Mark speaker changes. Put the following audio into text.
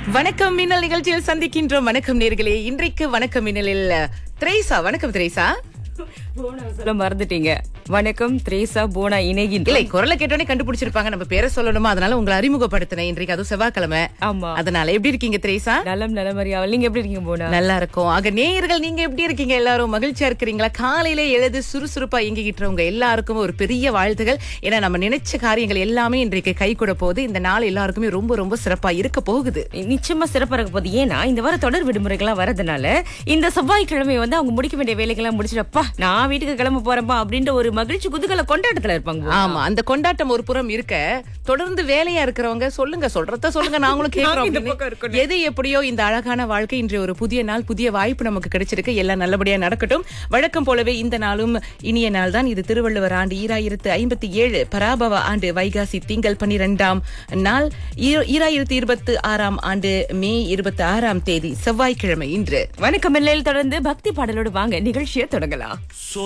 Speaker 1: வணக்கம் மின்னல் நிகழ்ச்சியில் சந்திக்கின்றோம் வணக்கம் நேர்களே இன்றைக்கு வணக்கம் மின்னலில் திரேசா வணக்கம் திரேசா
Speaker 2: சொல்ல மறந்துட்டீங்க வணக்கம் த்ரேசா போனா இணைகின்ற
Speaker 1: இல்லை குரலை கேட்டோடனே கண்டுபிடிச்சிருப்பாங்க நம்ம பேரை சொல்லணுமா அதனால உங்களை அறிமுகப்படுத்தினேன் இன்றைக்கு அதுவும் செவ்வாய்க்கிழமை
Speaker 2: ஆமா
Speaker 1: அதனால எப்படி இருக்கீங்க திரேசா
Speaker 2: நலம் நலமறியாவல் நீங்க எப்படி இருக்கீங்க போனா
Speaker 1: நல்லா இருக்கும் ஆக நேயர்கள் நீங்க எப்படி இருக்கீங்க எல்லாரும் மகிழ்ச்சியா இருக்கிறீங்களா காலையில எழுது சுறுசுறுப்பா இயங்கிக்கிட்டவங்க எல்லாருக்கும் ஒரு பெரிய வாழ்த்துகள் ஏன்னா நம்ம நினைச்ச காரியங்கள் எல்லாமே இன்றைக்கு கை கூட போகுது இந்த நாள் எல்லாருக்குமே ரொம்ப ரொம்ப சிறப்பா இருக்க போகுது
Speaker 2: நிச்சயமா சிறப்பா இருக்க போகுது ஏன்னா இந்த வார தொடர் விடுமுறைகள்லாம் வரதுனால இந்த செவ்வாய்க்கிழமை வந்து அவங்க முடிக்க வேண்டிய வேலைகள்லாம் முடிச்சிட்டப்பா நான் வீட்டுக்கு கிளம்ப போறேன்பா அப்படின்ற ஒரு மகிழ்ச்சி குதூகல கொண்டாட்டத்துல இருப்பாங்க போனா.
Speaker 1: ஆமா அந்த கொண்டாட்டம் ஒரு புறம் இருக்க தொடர்ந்து வேலையா இருக்கிறவங்க சொல்லுங்க சொல்றத சொல்லுங்க நாங்களும் கேக்குறோம்
Speaker 2: இந்த பக்கம்
Speaker 1: அப்படின்னு. எது எப்படியோ இந்த அழகான வாழ்க்கை இன்று ஒரு புதிய நாள் புதிய வாய்ப்பு நமக்கு கிடைச்சிருக்கு எல்லாம் நல்லபடியா நடக்கட்டும் வழக்கம் போலவே இந்த நாளும் இனிய நாள் தான் இது திருவள்ளுவர் ஆண்டு ஈராயிரத்து ஐம்பத்தி ஏழு பராபவ ஆண்டு வைகாசி திங்கள் பனிரெண்டாம் நாள் ஈ- ஈராயிரத்து இருபத்தி ஆறாம் ஆண்டு மே இருபத்தி ஆறாம் தேதி செவ்வாய்க்கிழமை இன்று
Speaker 2: வணக்கம் எல்லையில் தொடர்ந்து பக்தி பாடலோடு வாங்க நிகழ்ச்சியை தொடங்கலாம்